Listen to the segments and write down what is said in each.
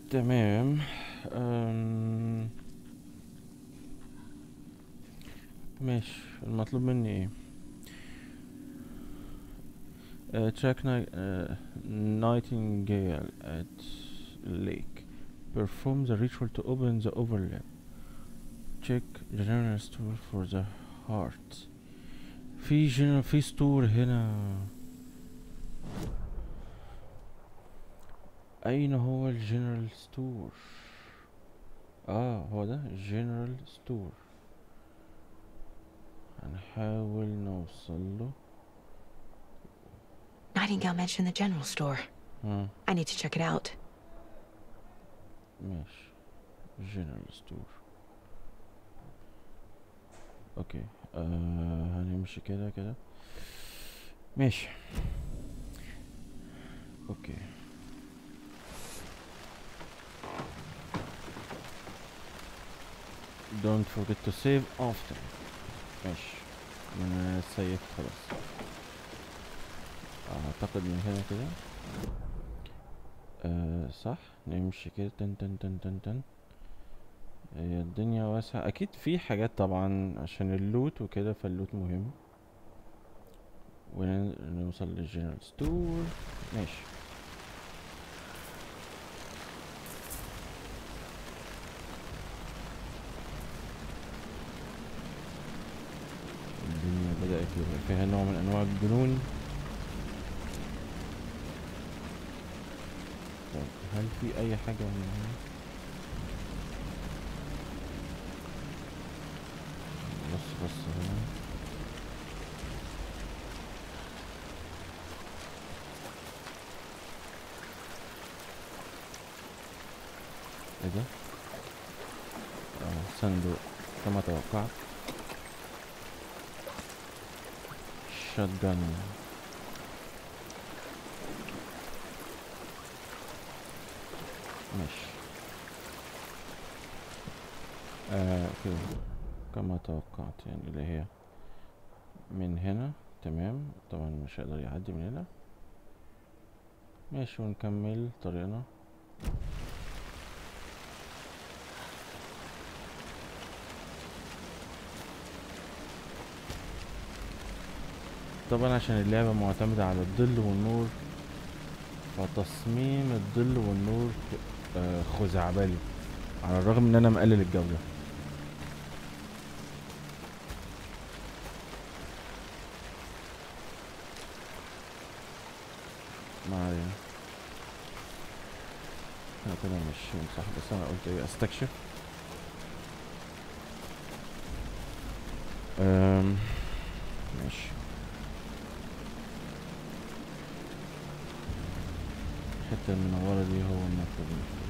تمام أم... ماشي المطلوب مني ايه uh, track ni- uh, nightingale at lake perform the ritual to open the overlap check general store for the heart في جنرال في ستور هنا أين هو الجنرال ستور اه هو ده جنرال ستور هنحاول نوصل له Nightingale mentioned the general store. ها I need to check it out. ماشي جنرال ستور اوكي آه هنمشي كده كده ماشي اوكي don't forget to save after ماشي انا سيفت خلاص اعتقد من هنا كده آه صح نمشي كده تن تن تن تن تن هي الدنيا واسعة أكيد في حاجات طبعا عشان اللوت وكده فاللوت مهم ونوصل للجنرال ستور ماشي الدنيا بدأت يبقى فيها نوع من أنواع الجنون طب هل في أي حاجة من هنا؟ بص بص هنا ايه ده؟ آه صندوق كما توقعت شوت جان ماشي آه اوكي كما توقعت يعني اللي هي من هنا تمام طبعا مش هيقدر يعدي من هنا ماشي ونكمل طريقنا طبعا عشان اللعبة معتمدة على الظل والنور فتصميم الظل والنور آه خزعبلي على الرغم ان انا مقلل الجودة ما علينا احنا كده ماشيين صح بس انا قلت ايه استكشف أم ماشي الحتة المنورة دي هو المطلوب منه.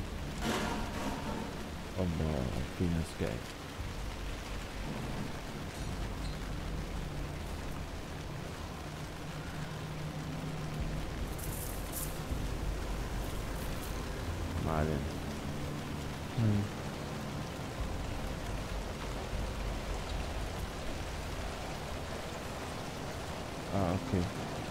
اوبا في ناس جاية ما علينا مم. اه اوكي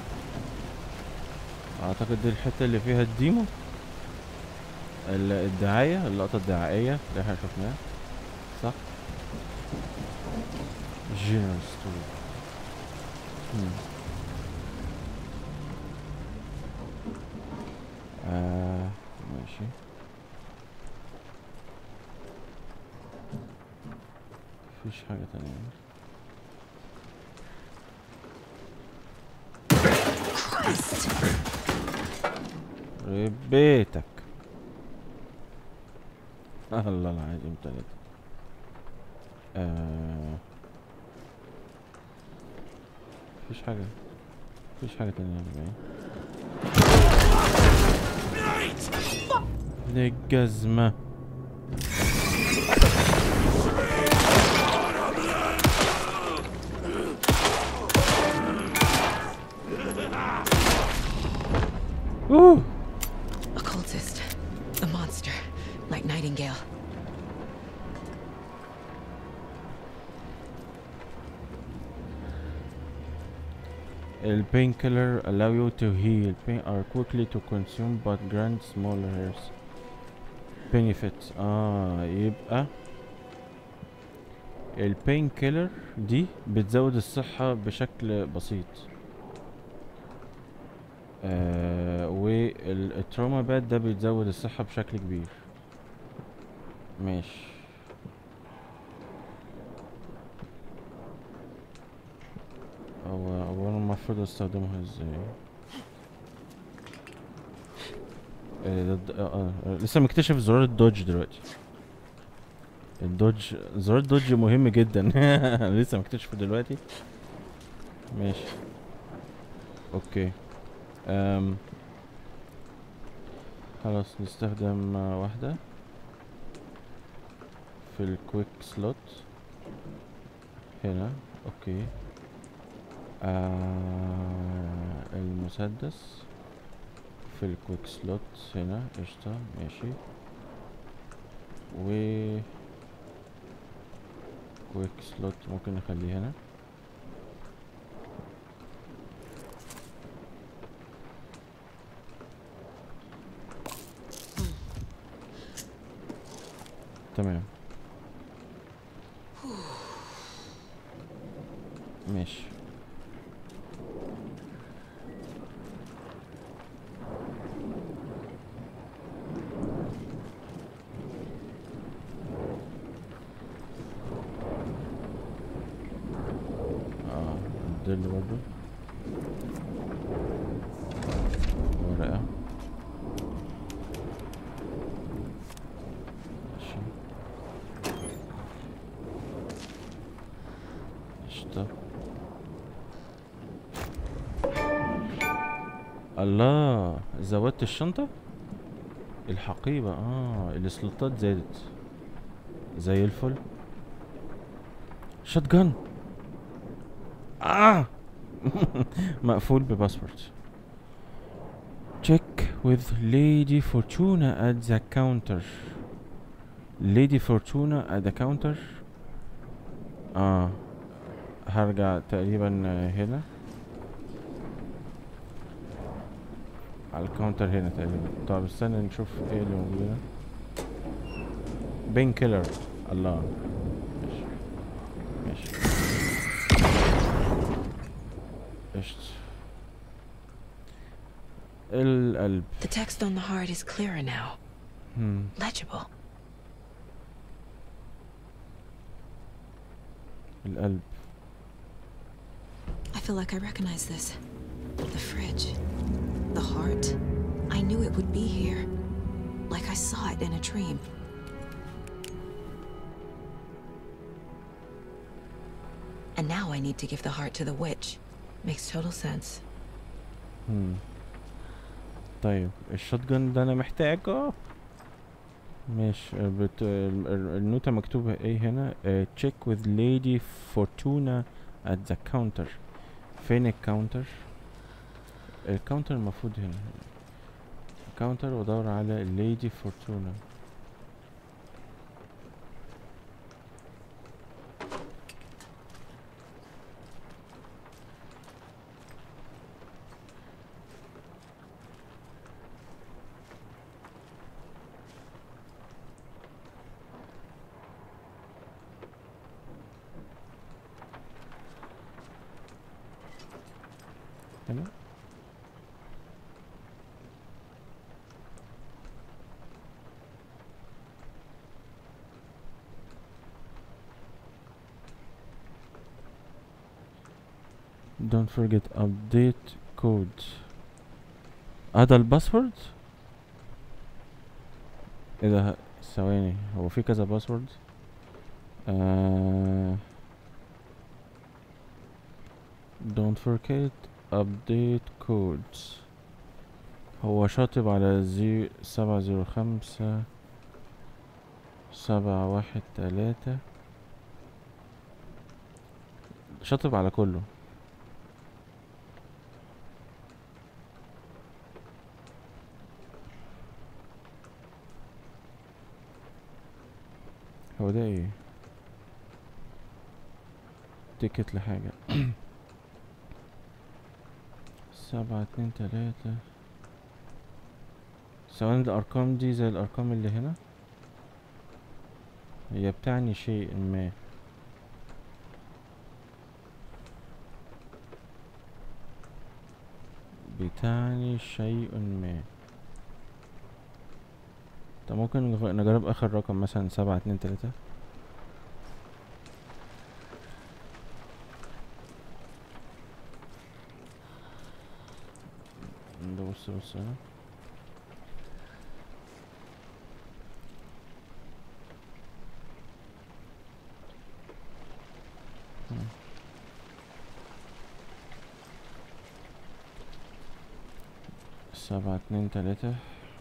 اعتقد دي الحتة اللي فيها الديمو ال- الدعاية اللقطة الدعائية اللي احنا شفناها صح جينيرال ستوري آه ماشي مفيش حاجة تانية يخرب بيتك الله العظيم تلاتة آه. مفيش حاجة مفيش حاجة تانية يا جماعة للجزمة Ooh. Occultist. A monster. Like Nightingale. El painkiller allow you to heal. Pain are quickly to consume but grant smaller hairs. بينيفيت اه يبقى البين كيلر دي بتزود الصحة بشكل بسيط آه والتروما باد ده بيزود الصحة بشكل كبير ماشي هو هو انا المفروض استخدمها ازاي آه ده- ده- آه آه لسه مكتشف زرار الدوج دلوقتي الدوج زرار الدوج مهم جدا لسه مكتشفه دلوقتي ماشي اوكي أم. خلاص نستخدم آه، واحدة في الكويك سلوت هنا اوكي آه المسدس في الكويك سلوت هنا قشطة ماشي و كويك سلوت ممكن نخليه هنا تمام ماشي اه الدل برضو ورقة ماشي قشطة الله زودت الشنطة الحقيبة اه السلوتات زادت زي الفل شوت جان آه مقفول بباسورد check with Lady Fortuna at the counter Lady Fortuna at the counter اه هرجع تقريبا آه، هنا على الكاونتر هنا تقريبا طب استنى نشوف ايه اللي موجود هنا بين كيلر الله ماشي ماشي قشط القلب The text on the heart is clearer now. هم. Legible. القلب I feel like I recognize this. The fridge. The heart. I knew it would be here. Like I saw it in a dream. And now I need to give the heart to the witch. Makes total sense. هم. طيب الشوت جن ده انا محتاجه ماشي آه، بت... ال- ال- النوتة مكتوبة ايه هنا آه، check with lady fortuna at the counter فين الكاونتر الكاونتر المفروض هنا الكاونتر وادور على lady fortuna هنا don't forget update code هذا الباسورد ايه ده ثواني هو في كذا باسورد آه don't forget update codes هو شاطب على زي سبعة زيرو خمسة سبعة واحد تلاتة شاطب على كله هو ده ايه تيكت لحاجة سبعة اتنين تلاتة ثواني الأرقام دي زي الأرقام اللي هنا هي بتعني شيء ما بتعني شيء ما طب ممكن نغ- نجرب اخر رقم مثلا سبعة اتنين تلاتة بص بص هنا مم. سبعة اتنين تلاتة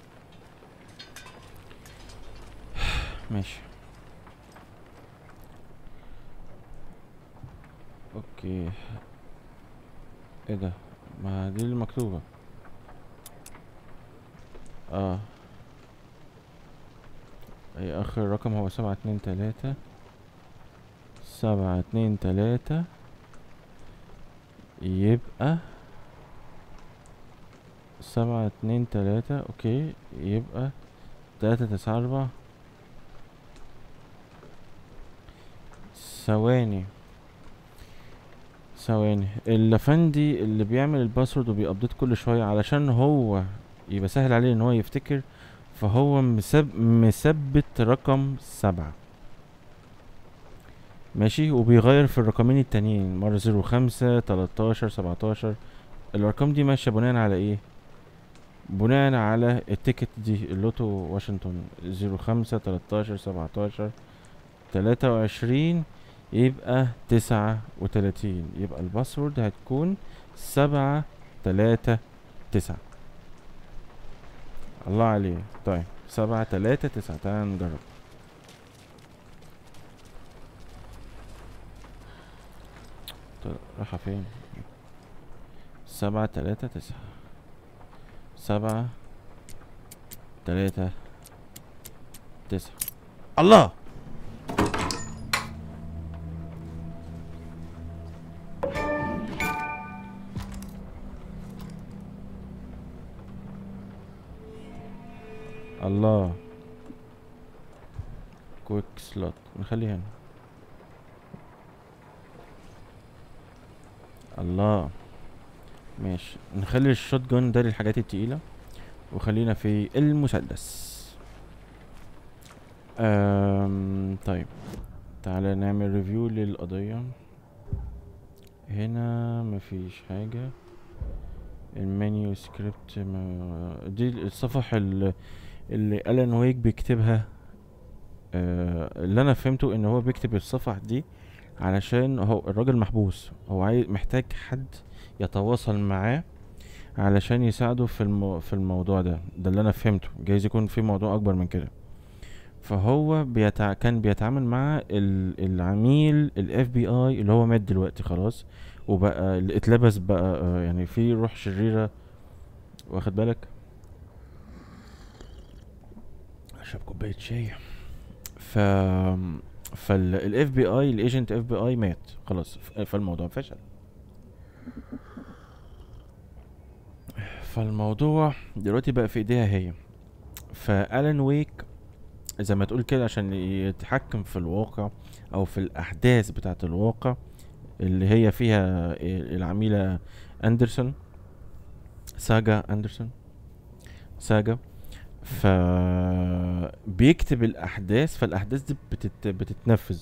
ماشي اوكي ايه ده ما دي المكتوبة اه اي اخر رقم هو سبعة اتنين تلاتة سبعة اتنين تلاتة يبقى سبعة اتنين تلاتة اوكي يبقى تلاتة تسعة اربعة ثواني ثواني الافندي اللي بيعمل الباسورد وبيابديت كل شوية علشان هو يبقى سهل عليه ان هو يفتكر فهو مسب مثبت رقم سبعة ماشي وبيغير في الرقمين التانيين مرة زيرو خمسة تلاتاشر سبعتاشر الارقام دي ماشية بناء على ايه بناء على التيكت دي اللوتو واشنطن زيرو خمسة تلاتاشر سبعتاشر تلاتة وعشرين يبقى تسعة وتلاتين يبقى الباسورد هتكون سبعة تلاتة تسعة الله عليه طيب سبعة تلاتة تسعة تعالى نجرب طيب رايحة فين سبعة تلاتة تسعة سبعة تلاتة تسعة الله الله كويك سلوت نخليه هنا الله ماشي نخلي الشوت جون ده للحاجات التقيلة وخلينا في المسدس أم طيب تعالى نعمل ريفيو للقضية هنا مفيش حاجة المنيو سكريبت ما دي الصفح ال- اللي ألان ويك بيكتبها آه، اللي انا فهمته ان هو بيكتب الصفح دي علشان هو الراجل محبوس هو عايز محتاج حد يتواصل معاه علشان يساعده في المو في الموضوع ده ده اللي انا فهمته جايز يكون في موضوع اكبر من كده فهو بيتع... كان بيتعامل مع ال... العميل الاف بي اي اللي هو مات دلوقتي خلاص وبقى اللي اتلبس بقى آه، يعني في روح شريرة واخد بالك اشرب كوباية شاي ف فالاف بي اي الايجنت اف بي اي مات خلاص ف- فالموضوع فشل فالموضوع دلوقتي بقى في ايديها هي فالان ويك زي ما تقول كده عشان يتحكم في الواقع او في الاحداث بتاعه الواقع اللي هي فيها العميلة اندرسون ساجا اندرسون ساجا ف بيكتب الاحداث فالاحداث دي بتت... بتتنفذ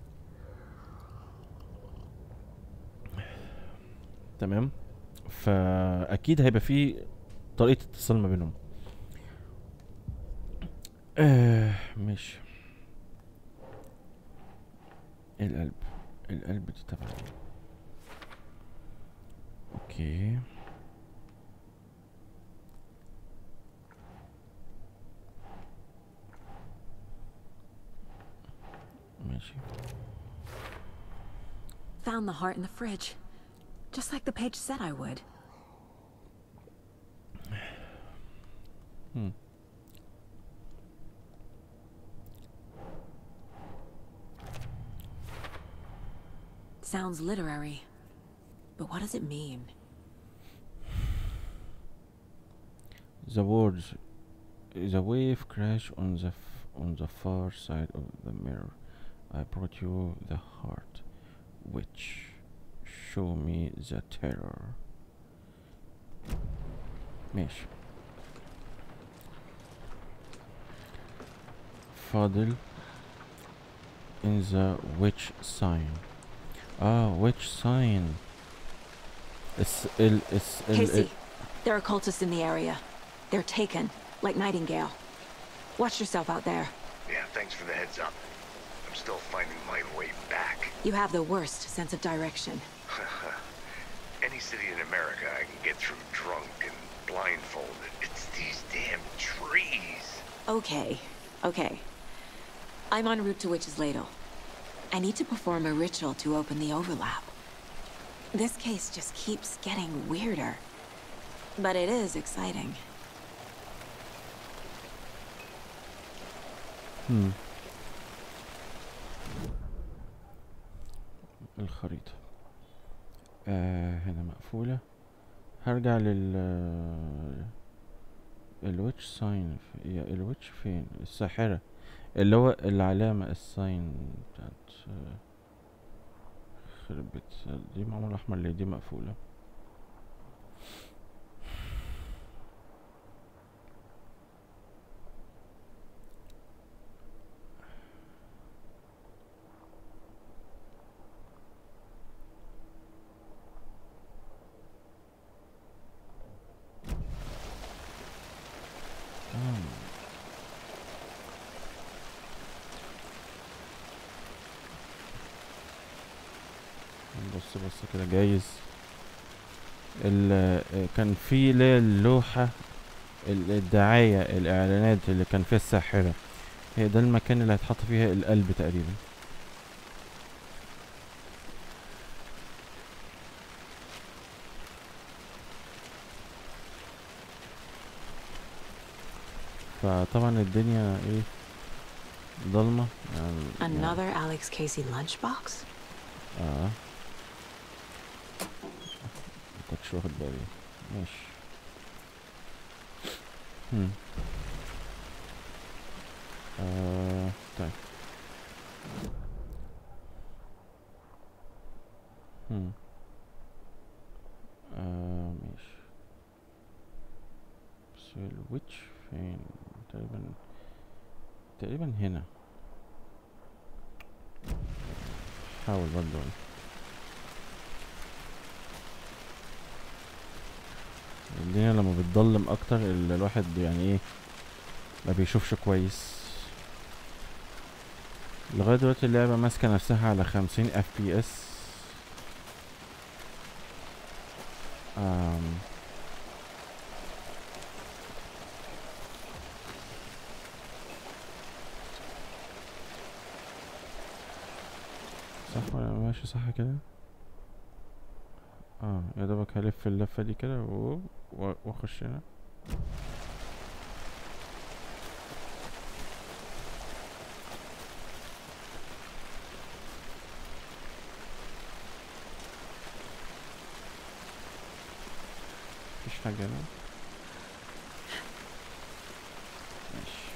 تمام فاكيد هيبقى في طريقه اتصال ما بينهم آه ماشي القلب القلب دي تبع ايه اوكي ماشي Found the heart in the fridge. Just like the page said I would. Hmm. Sounds literary. But what does it mean? The words The wave crash on the f- on the far side of the mirror. I brought you the heart, which show me the terror. ماشي فاضل in the witch sign اه witch sign الس ال الس ال Casey, there are cultists in the area. They're taken, like Nightingale. Watch yourself out there. Yeah, thanks for the heads up. I'm still finding my way back. You have the worst sense of direction. Any city in America I can get through drunk and blindfolded. It's these damn trees. Okay, okay. I'm en route to Witch's Ladle. I need to perform a ritual to open the overlap. This case just keeps getting weirder. But it is exciting. هم. الخريطة آه هنا مقفولة هرجع لل الويتش ساين يا الويتش فين الساحرة اللي هو العلامة الساين بتاعت آه، خرب بيت دي معمول أحمر ليه دي مقفولة آه. بص بص كده جايز ال آه، كان في اللي هي اللوحة ال- الدعاية الإعلانات اللي كان فيها الساحرة هي ده المكان اللي هيتحط فيها القلب تقريبا فطبعا الدنيا ايه ضلمة يعني يعني- Another Alex Casey lunchbox? اه مكنتش واخد بالي ماشي هم. آه طيب هم. آه ماشي بس الويتش فين تقريبا تقريبا هنا حاول برضه الدنيا لما بتضلم اكتر ال- الواحد يعني ايه ما بيشوفش كويس لغاية دلوقتي اللعبة ماسكة نفسها على خمسين اف بي اس صح ولا أنا ماشي صح كده اه يا دوبك هلف اللفة دي كده و- و- واخش هنا مفيش حاجة هنا ماشي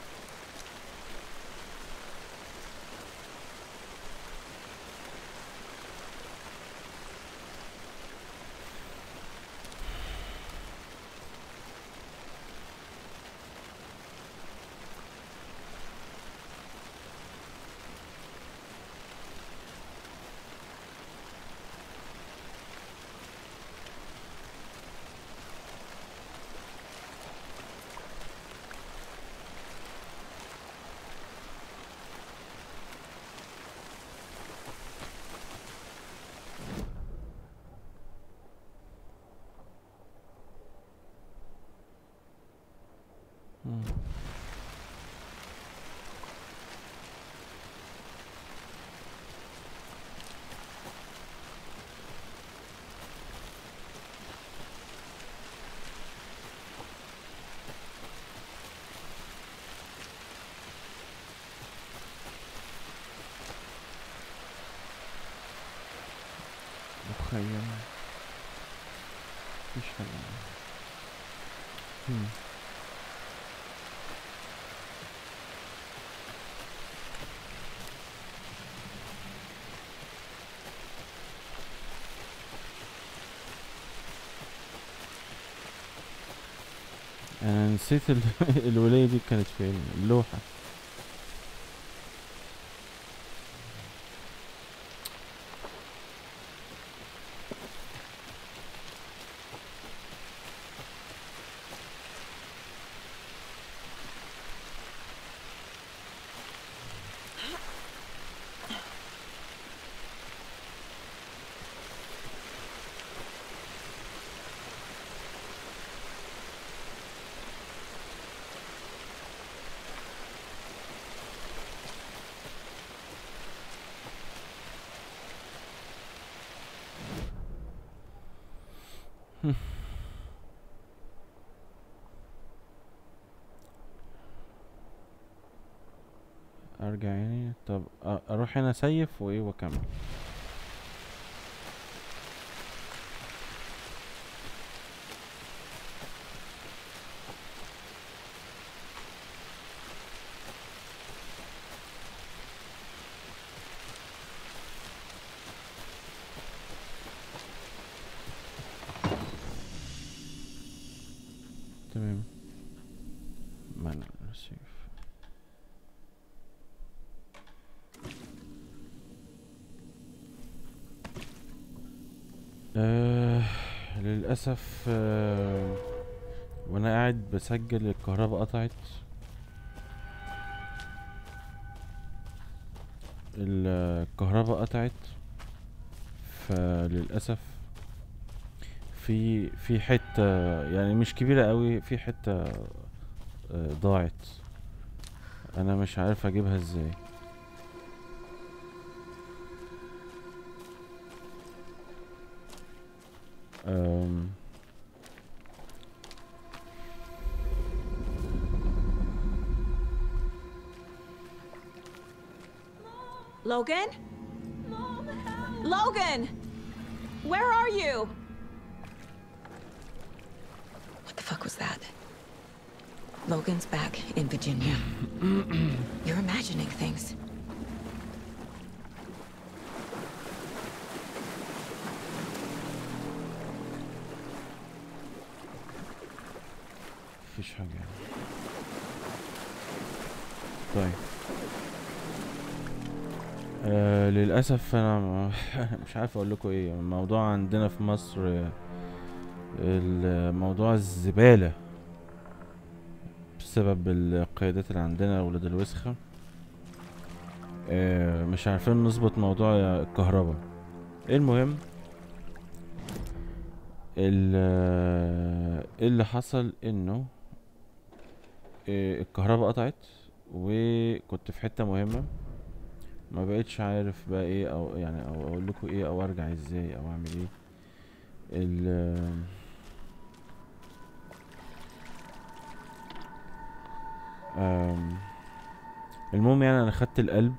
مم. مخيم مفيش حاجة مم. انا نسيت ال... الولاية دي كانت فين اللوحة ارجع يعني طب أ- اروح هنا سيف وايه واكمل تمام منع سيف آه للأسف آه وأنا قاعد بسجل الكهرباء قطعت الكهرباء قطعت فللأسف في في حتة يعني مش كبيرة قوي في حتة آه ضاعت أنا مش عارف أجيبها ازاي أم Logan? Logan! Where are you? What the fuck was that? Logan's back in Virginia. You're imagining things. مفيش حاجة يعني. طيب آه للأسف أنا م- مش عارف أقول لكم إيه الموضوع عندنا في مصر آه، الموضوع الزبالة بسبب القيادات اللي عندنا ولاد الوسخة آه مش عارفين نظبط موضوع الكهرباء المهم ال- اللي حصل انه آه، الكهرباء قطعت وكنت في حتة مهمة ما بقيتش عارف بقى ايه او يعني او اقول لكم ايه او ارجع ازاي او اعمل ايه ال آم، المهم يعني انا خدت القلب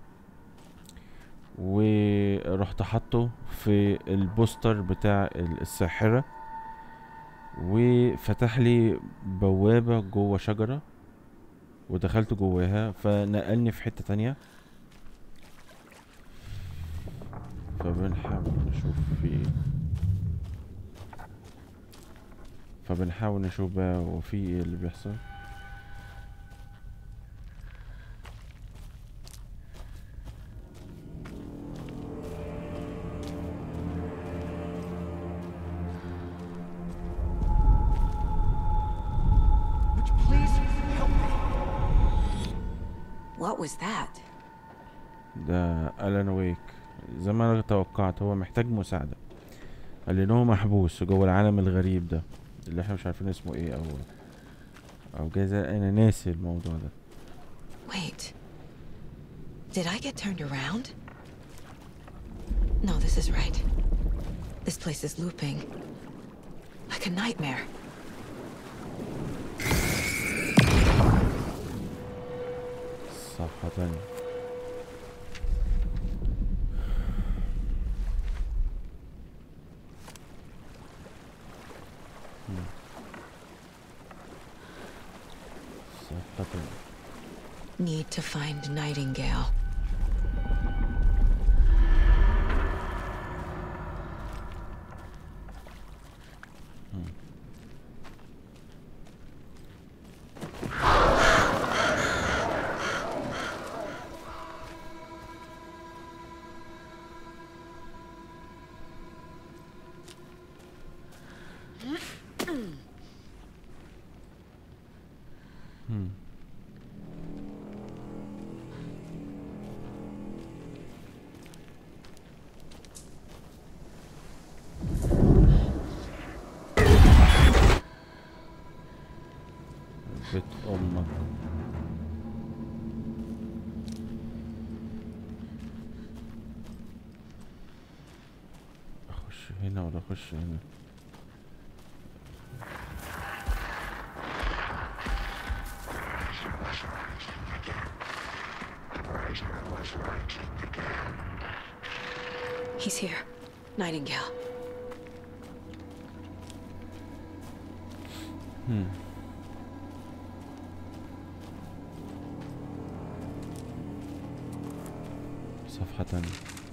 ورحت حاطه في البوستر بتاع ال- الساحرة وفتح لي بوابة جوه شجرة ودخلت جواها فنقلني في حتة تانية فبنحاول نشوف في ايه فبنحاول نشوف بقى هو في ايه اللي بيحصل Would you please help me? What was that? ده ألان ويك زي ما انا توقعت هو محتاج مساعدة قال لي ان هو محبوس جوه العالم الغريب ده اللي احنا مش عارفين اسمه ايه او او جايز انا ناسي الموضوع ده Wait. Did I get turned around? No, this is right. This place is looping. Like a nightmare. صفحة تانية مم. صفحة تانية Need to find Nightingale. هنا ولا اخش هنا He's here. Nightingale. هم. صفحة تانية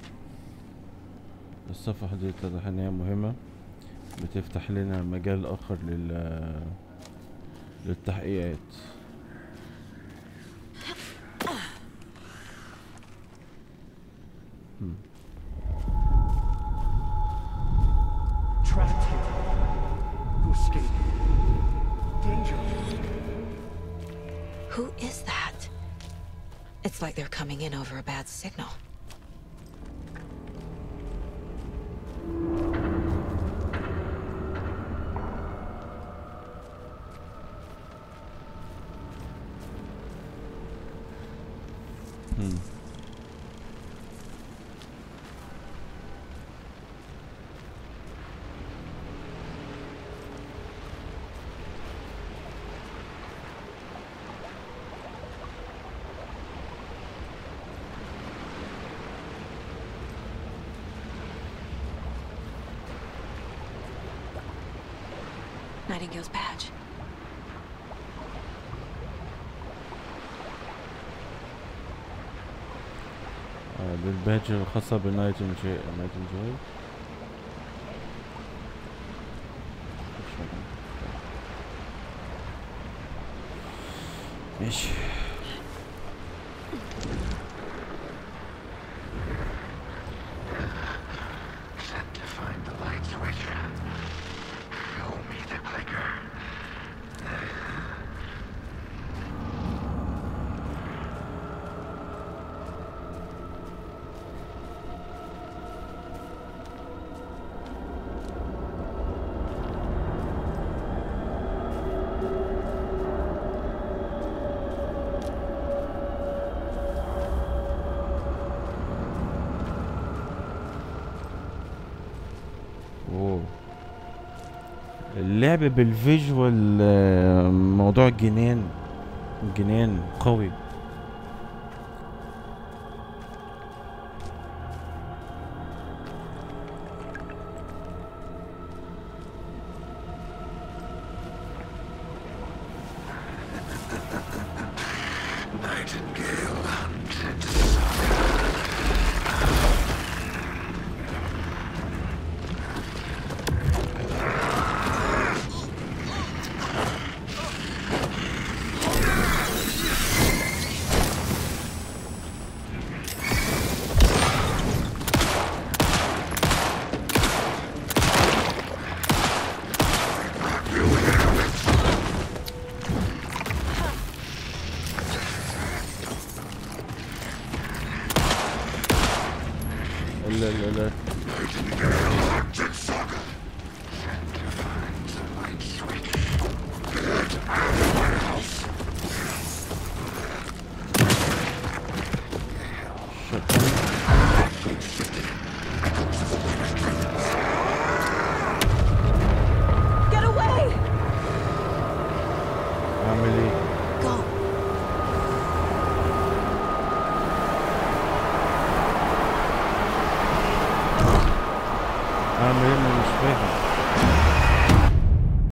الصفحة دي اتضح ان هي مهمة بتفتح لنا مجال اخر لل للتحقيقات هم. Trapped here. To escape. Danger. Who is that? It's like they're coming in over a bad signal. هم. Nightingale's badge. آه، دي الباج الخاصة بنايتنجيل نايتنجيل ماشي Set to find the light switch. Show me the clicker. اوه اللعب بالفيجوال آه، موضوع الجنان الجنان قوي Nightingale hunted لا لا لا Get away! اعمل ايه